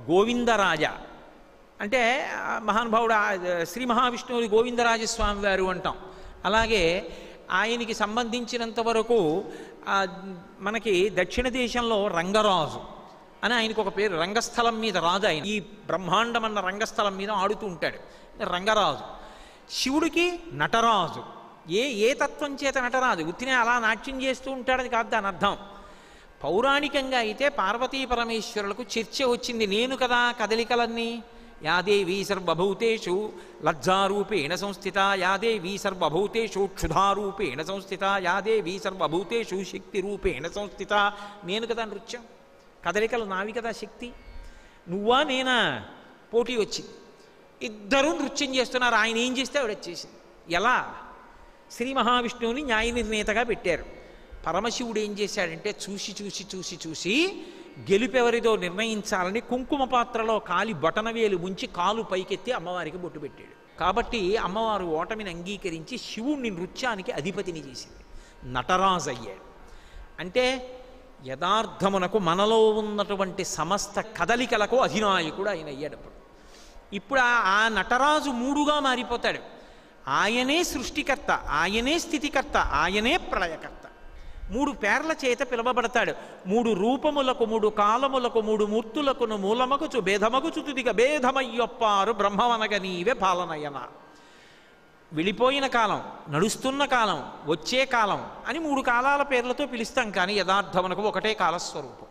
గోవిందరాజ అంటే ఆ మహానుభావుడు ఆ, శ్రీ మహావిష్ణువుని గోవిందరాజస్వామి వారు అంటాం అలాగే ఆయనకి సంబంధించినంత వరకు ఆ, మనకి దక్షిణ దేశంలో రంగరాజు అని ఆయనకు ఒక పేరు రంగస్థలం మీద రాజు ఆయన ఈ బ్రహ్మాండం అన్న రంగస్థలం మీద ఆడుతూ ఉంటాడు రంగరాజు శివుడికి నటరాజు ఏ ఏ తత్వం చేత నటరాజు ఉత్తినే అలా నాట్యం చేస్తూ ఉంటాడని కాదు దాని అర్థం పౌరాణికంగా అయితే పార్వతీ పరమేశ్వరులకు చర్చ వచ్చింది నేను కదా కదలికలన్నీ యాదేవి సర్వభూతేషు లజ్జారూపేణ సంస్థిత యాదేవి సర్వభూతేషు క్షుధారూపేణ సంస్థిత యాదేవి సర్వభూతేషు శక్తి రూపేణ సంస్థిత నేను కదా నృత్యం కదలికలు నావి కదా శక్తి నువ్వా నేనా పోటీ వచ్చింది ఇద్దరూ నృత్యం చేస్తున్నారు ఆయన ఏం చేస్తే ఆవిడ వచ్చేసింది ఎలా శ్రీ మహావిష్ణువుని న్యాయ నిర్ణేతగా పెట్టారు పరమశివుడు ఏం చేశాడంటే చూసి చూసి చూసి చూసి గెలుపెవరిదో నిర్ణయించాలని కుంకుమ పాత్రలో కాలి బొటనవేలు ముంచి కాలు పైకెత్తి అమ్మవారికి బొట్టు పెట్టాడు కాబట్టి అమ్మవారు ఓటమిని అంగీకరించి శివుణ్ణి నృత్యానికి అధిపతిని చేసింది నటరాజు అయ్యాడు అంటే యథార్థమునకు మనలో ఉన్నటువంటి సమస్త కదలికలకు అధినాయకుడు ఆయన అయ్యాడప్పుడు ఇప్పుడు ఆ- ఆ నటరాజు మూడుగా మారిపోతాడు ఆయనే సృష్టికర్త ఆయనే స్థితికర్త ఆయనే ప్రళయకర్త మూడు పేర్ల చేత పిలవబడతాడు మూడు రూపములకు మూడు కాలములకు మూడు మూర్తులకును మూలమగుచు భేదమగుచు తుదిగ భేదమయ్యొప్పారు బ్రహ్మవనగ నీవే పాలనయన వెళ్ళిపోయిన కాలం నడుస్తున్న కాలం వచ్చే కాలం అని మూడు కాలాల పేర్లతో పిలుస్తాం కానీ యథార్థమునకు ఒకటే కాలస్వరూపం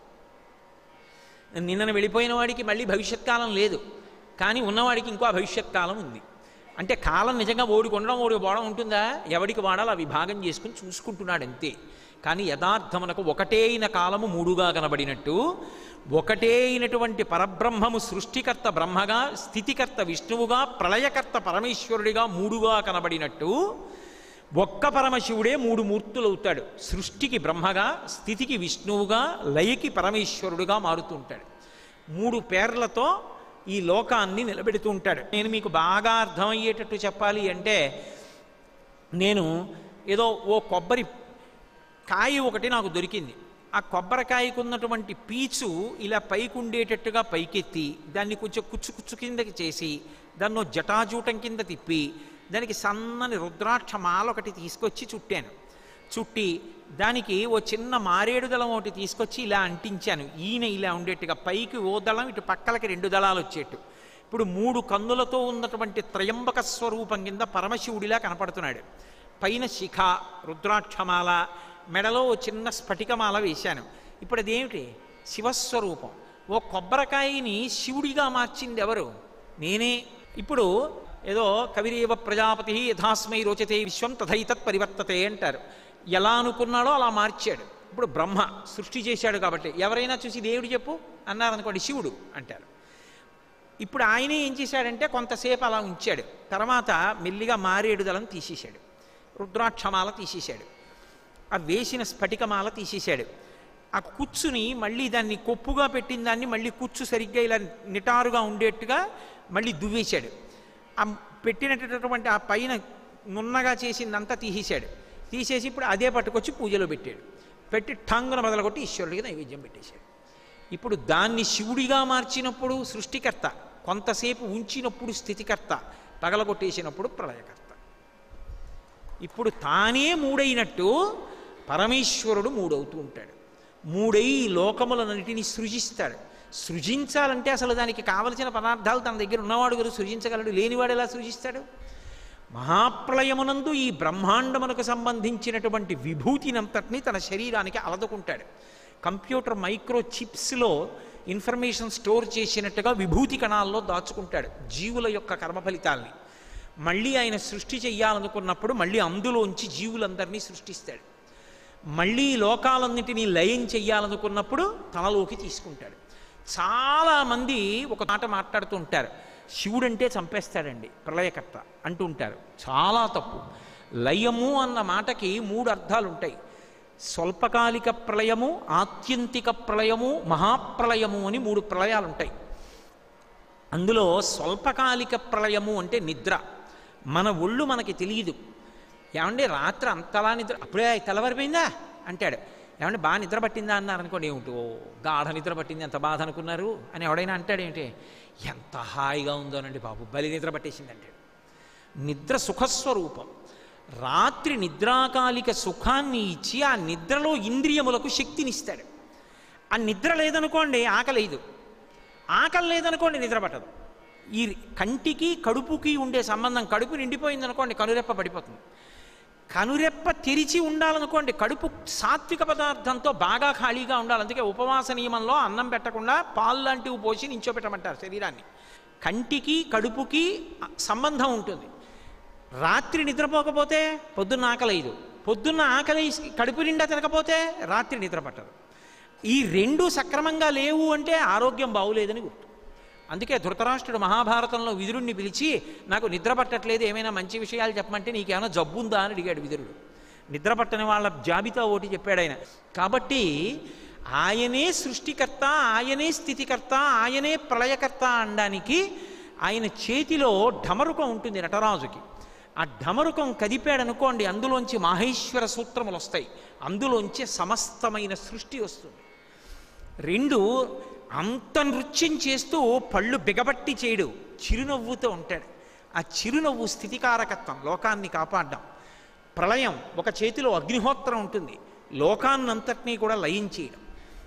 నిన్నను వెళ్ళిపోయిన వాడికి మళ్ళీ భవిష్యత్ కాలం లేదు కానీ ఉన్నవాడికి ఇంకో భవిష్యత్ కాలం ఉంది అంటే కాలం నిజంగా ఓడి కొనడం ఓడి పోవడం ఉంటుందా ఎవడికి వాడాలో ఆ విభాగం చేసుకుని చూసుకుంటున్నాడు అంతే కానీ యథార్థమునకు ఒకటే అయిన కాలము మూడుగా కనబడినట్టు ఒకటే అయినటువంటి పరబ్రహ్మము సృష్టికర్త బ్రహ్మగా స్థితికర్త విష్ణువుగా ప్రళయకర్త పరమేశ్వరుడిగా మూడుగా కనబడినట్టు ఒక్క పరమశివుడే మూడు మూర్తులవుతాడు సృష్టికి బ్రహ్మగా స్థితికి విష్ణువుగా లయకి పరమేశ్వరుడుగా మారుతూ ఉంటాడు మూడు పేర్లతో ఈ లోకాన్ని నిలబెడుతూ ఉంటాడు నేను మీకు బాగా అర్థమయ్యేటట్టు చెప్పాలి అంటే నేను ఏదో ఓ కొబ్బరి కాయ ఒకటి నాకు దొరికింది ఆ కొబ్బరికాయకు ఉన్నటువంటి పీచు ఇలా పైకి ఉండేటట్టుగా పైకెత్తి దాన్ని కొంచెం కుచ్చు కుచ్చు కిందకి చేసి దాన్ని ఓ జటాజూటం కింద తిప్పి దానికి సన్నని రుద్రాక్ష మాల ఒకటి తీసుకొచ్చి చుట్టాను చుట్టి దానికి ఓ చిన్న మారేడు దళం ఒకటి తీసుకొచ్చి ఇలా అంటించాను ఈయన ఇలా ఉండేట్టుగా పైకి ఓ దళం ఇటు పక్కలకి రెండు దళాలు వచ్చేట్టు ఇప్పుడు మూడు కన్నులతో ఉన్నటువంటి త్రయంబక స్వరూపం కింద పరమశివుడిలా కనపడుతున్నాడు పైన శిఖ రుద్రాక్షమాల మెడలో ఓ చిన్న స్ఫటికమాల వేశాను ఇప్పుడు అదేమిటి శివస్వరూపం ఓ కొబ్బరికాయని శివుడిగా మార్చింది ఎవరు నేనే ఇప్పుడు ఏదో కవిరేవ ప్రజాపతి యథాస్మై రోచతే విశ్వం తథైతత్ పరివర్తతే అంటారు ఎలా అనుకున్నాడో అలా మార్చాడు ఇప్పుడు బ్రహ్మ సృష్టి చేశాడు కాబట్టి ఎవరైనా చూసి దేవుడు చెప్పు అన్నారనుకోండి శివుడు అంటారు ఇప్పుడు ఆయనే ఏం చేశాడంటే కొంతసేపు అలా ఉంచాడు తర్వాత మెల్లిగా మారేడుదలం తీసేశాడు రుద్రాక్షమాల తీసేశాడు ఆ వేసిన స్ఫటికమాల తీసేశాడు ఆ కుచ్చుని మళ్ళీ దాన్ని కొప్పుగా పెట్టిన దాన్ని మళ్ళీ కుచ్చు సరిగ్గా ఇలా నిటారుగా ఉండేట్టుగా మళ్ళీ దువ్వేశాడు ఆ పెట్టినటువంటి ఆ పైన నున్నగా చేసిందంతా తీసేశాడు తీసేసి ఇప్పుడు అదే పట్టుకొచ్చి పూజలో పెట్టాడు పెట్టి ఠంగున మొదలుకొట్టి ఈశ్వరుడికి నైవేద్యం పెట్టేశాడు ఇప్పుడు దాన్ని శివుడిగా మార్చినప్పుడు సృష్టికర్త కొంతసేపు ఉంచినప్పుడు స్థితికర్త పగలగొట్టేసినప్పుడు ప్రళయకర్త ఇప్పుడు తానే మూడైనట్టు పరమేశ్వరుడు మూడవుతూ ఉంటాడు మూడై ఈ లోకములన్నిటినీ సృజిస్తాడు సృజించాలంటే అసలు దానికి కావలసిన పదార్థాలు తన దగ్గర ఉన్నవాడు గారు సృజించగలడు లేనివాడు ఎలా సృజిస్తాడు మహాప్రళయమునందు ఈ బ్రహ్మాండమునకు సంబంధించినటువంటి విభూతినంతటినీ తన శరీరానికి అలదుకుంటాడు కంప్యూటర్ మైక్రో చిప్స్లో ఇన్ఫర్మేషన్ స్టోర్ చేసినట్టుగా విభూతి కణాల్లో దాచుకుంటాడు జీవుల యొక్క కర్మ ఫలితాల్ని మళ్ళీ ఆయన సృష్టి చెయ్యాలనుకున్నప్పుడు మళ్ళీ అందులోంచి జీవులందరినీ సృష్టిస్తాడు మళ్ళీ ఈ లోకాలన్నింటినీ లయం చెయ్యాలనుకున్నప్పుడు తనలోకి తీసుకుంటాడు చాలామంది ఒక మాట మాట్లాడుతూ ఉంటారు శివుడంటే చంపేస్తాడండి ప్రళయకర్త అంటూ ఉంటారు చాలా తప్పు లయము అన్న మాటకి మూడు అర్థాలు ఉంటాయి స్వల్పకాలిక ప్రళయము ఆత్యంతిక ప్రళయము మహాప్రళయము అని మూడు ప్రళయాలు ఉంటాయి అందులో స్వల్పకాలిక ప్రళయము అంటే నిద్ర మన ఒళ్ళు మనకి తెలియదు ఏమండి రాత్రి అంతలా నిద్ర అప్పుడే తెల్లవారిపోయిందా అంటాడు ఏమంటే బాగా నిద్ర పట్టిందా అన్నారు అనుకోండి ఏమిటో గాఢ నిద్ర పట్టింది ఎంత బాధ అనుకున్నారు అని ఎవడైనా అంటాడేమిటి ఎంత హాయిగా ఉందోనండి బాబు బలి నిద్ర పట్టేసిందంటే నిద్ర సుఖస్వరూపం రాత్రి నిద్రాకాలిక సుఖాన్ని ఇచ్చి ఆ నిద్రలో ఇంద్రియములకు శక్తినిస్తాడు ఆ నిద్ర లేదనుకోండి ఆకలేదు ఆకలి లేదనుకోండి నిద్ర పట్టదు ఈ కంటికి కడుపుకి ఉండే సంబంధం కడుపు నిండిపోయింది అనుకోండి కనురెప్ప పడిపోతుంది కనురెప్ప తెరిచి ఉండాలనుకోండి కడుపు సాత్విక పదార్థంతో బాగా ఖాళీగా ఉండాలి అందుకే ఉపవాస నియమంలో అన్నం పెట్టకుండా పాలు లాంటివి పోసి నించోబెట్టమంటారు శరీరాన్ని కంటికి కడుపుకి సంబంధం ఉంటుంది రాత్రి నిద్రపోకపోతే పొద్దున్న ఆకలేదు పొద్దున్న ఆకలి కడుపు నిండా తినకపోతే రాత్రి నిద్ర పట్టదు ఈ రెండు సక్రమంగా లేవు అంటే ఆరోగ్యం బాగులేదని గుర్తు అందుకే ధృతరాష్ట్రుడు మహాభారతంలో విదురుణ్ణి పిలిచి నాకు నిద్ర పట్టట్లేదు ఏమైనా మంచి విషయాలు చెప్పమంటే నీకేమైనా జబ్బు ఉందా అని అడిగాడు విదురుడు నిద్ర పట్టని వాళ్ళ జాబితా ఒకటి చెప్పాడు ఆయన కాబట్టి ఆయనే సృష్టికర్త ఆయనే స్థితికర్త ఆయనే ప్రళయకర్త అనడానికి ఆయన చేతిలో ఢమరుకం ఉంటుంది నటరాజుకి ఆ ఢమరుకం కదిపాడనుకోండి అందులోంచి మాహేశ్వర సూత్రములు వస్తాయి అందులోంచి సమస్తమైన సృష్టి వస్తుంది రెండు అంత నృత్యం చేస్తూ పళ్ళు బిగబట్టి చేయడు చిరునవ్వుతో ఉంటాడు ఆ చిరునవ్వు స్థితికారకత్వం లోకాన్ని కాపాడడం ప్రళయం ఒక చేతిలో అగ్నిహోత్రం ఉంటుంది లోకాన్నంతటినీ కూడా లయం చేయడం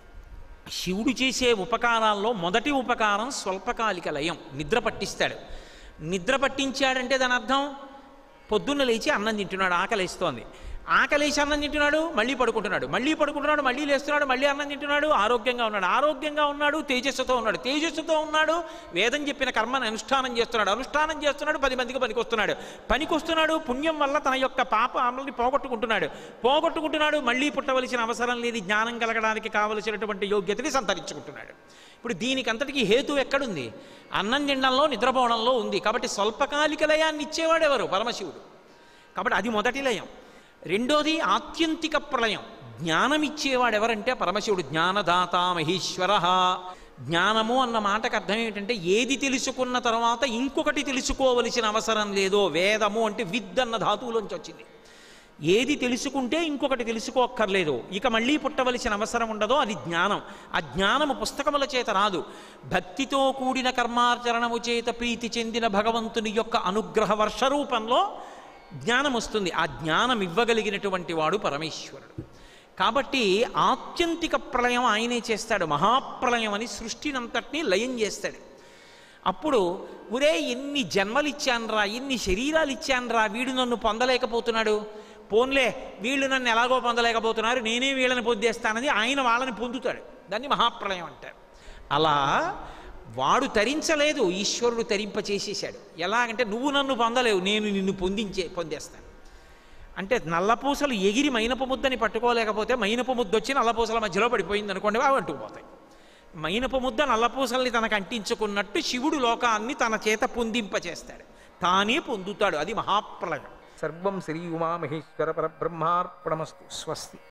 శివుడు చేసే ఉపకారాల్లో మొదటి ఉపకారం స్వల్పకాలిక లయం నిద్ర పట్టిస్తాడు నిద్ర పట్టించాడంటే దాని అర్థం పొద్దున్న లేచి అన్నం తింటున్నాడు ఆకలేస్తోంది ఆకలేసి అన్నం తింటున్నాడు మళ్ళీ పడుకుంటున్నాడు మళ్ళీ పడుకుంటున్నాడు మళ్ళీ లేస్తున్నాడు మళ్ళీ అన్నం తింటున్నాడు ఆరోగ్యంగా ఉన్నాడు ఆరోగ్యంగా ఉన్నాడు తేజస్సుతో ఉన్నాడు తేజస్సుతో ఉన్నాడు వేదం చెప్పిన కర్మను అనుష్ఠానం చేస్తున్నాడు అనుష్ఠానం చేస్తున్నాడు పది మందికి పనికొస్తున్నాడు పనికొస్తున్నాడు పుణ్యం వల్ల తన యొక్క పాప అమలని పోగొట్టుకుంటున్నాడు పోగొట్టుకుంటున్నాడు మళ్ళీ పుట్టవలసిన అవసరం లేని జ్ఞానం కలగడానికి కావలసినటువంటి యోగ్యతని సంతరించుకుంటున్నాడు ఇప్పుడు దీనికి అంతటికీ హేతు ఎక్కడుంది అన్నం తినడంలో నిద్రపోవడంలో ఉంది కాబట్టి స్వల్పకాలిక లయాన్ని ఇచ్చేవాడు ఎవరు పరమశివుడు కాబట్టి అది మొదటి లయం రెండోది ఆత్యంతిక ప్రళయం జ్ఞానం ఇచ్చేవాడు ఎవరంటే పరమశివుడు జ్ఞానదాత మహేశ్వర జ్ఞానము అన్న మాటకు అర్థం ఏంటంటే ఏది తెలుసుకున్న తర్వాత ఇంకొకటి తెలుసుకోవలసిన అవసరం లేదో వేదము అంటే విద్ అన్న ధాతువులోంచి వచ్చింది ఏది తెలుసుకుంటే ఇంకొకటి తెలుసుకోక్కర్లేదు ఇక మళ్ళీ పుట్టవలసిన అవసరం ఉండదో అది జ్ఞానం ఆ జ్ఞానము పుస్తకముల చేత రాదు భక్తితో కూడిన కర్మాచరణము చేత ప్రీతి చెందిన భగవంతుని యొక్క అనుగ్రహ వర్ష రూపంలో జ్ఞానం వస్తుంది ఆ జ్ఞానం ఇవ్వగలిగినటువంటి వాడు పరమేశ్వరుడు కాబట్టి ఆత్యంతిక ప్రళయం ఆయనే చేస్తాడు మహాప్రళయం అని సృష్టినంతటినీ లయం చేస్తాడు అప్పుడు ఒరే ఎన్ని జన్మలు ఇచ్చానరా ఎన్ని శరీరాలు ఇచ్చానరా వీడు నన్ను పొందలేకపోతున్నాడు పోన్లే వీళ్ళు నన్ను ఎలాగో పొందలేకపోతున్నారు నేనే వీళ్ళని పొందేస్తానని ఆయన వాళ్ళని పొందుతాడు దాన్ని మహాప్రళయం అంటారు అలా వాడు తరించలేదు ఈశ్వరుడు తరింప చేసేసాడు ఎలాగంటే నువ్వు నన్ను పొందలేవు నేను నిన్ను పొందించే పొందేస్తాను అంటే నల్లపూసలు ఎగిరి మైనపు ముద్దని పట్టుకోలేకపోతే మైనపు ముద్ద వచ్చి నల్లపూసల మధ్యలో పడిపోయింది అనుకోండి అవి అంటుకుపోతాయి మైనపు ముద్ద నల్లపూసల్ని తనకు అంటించుకున్నట్టు శివుడు లోకాన్ని తన చేత పొందింపచేస్తాడు తానే పొందుతాడు అది మహాప్రళయం సర్వం శ్రీ ఉమామహేశ్వర పరబ్రహ్మార్పణమస్తు స్వస్తి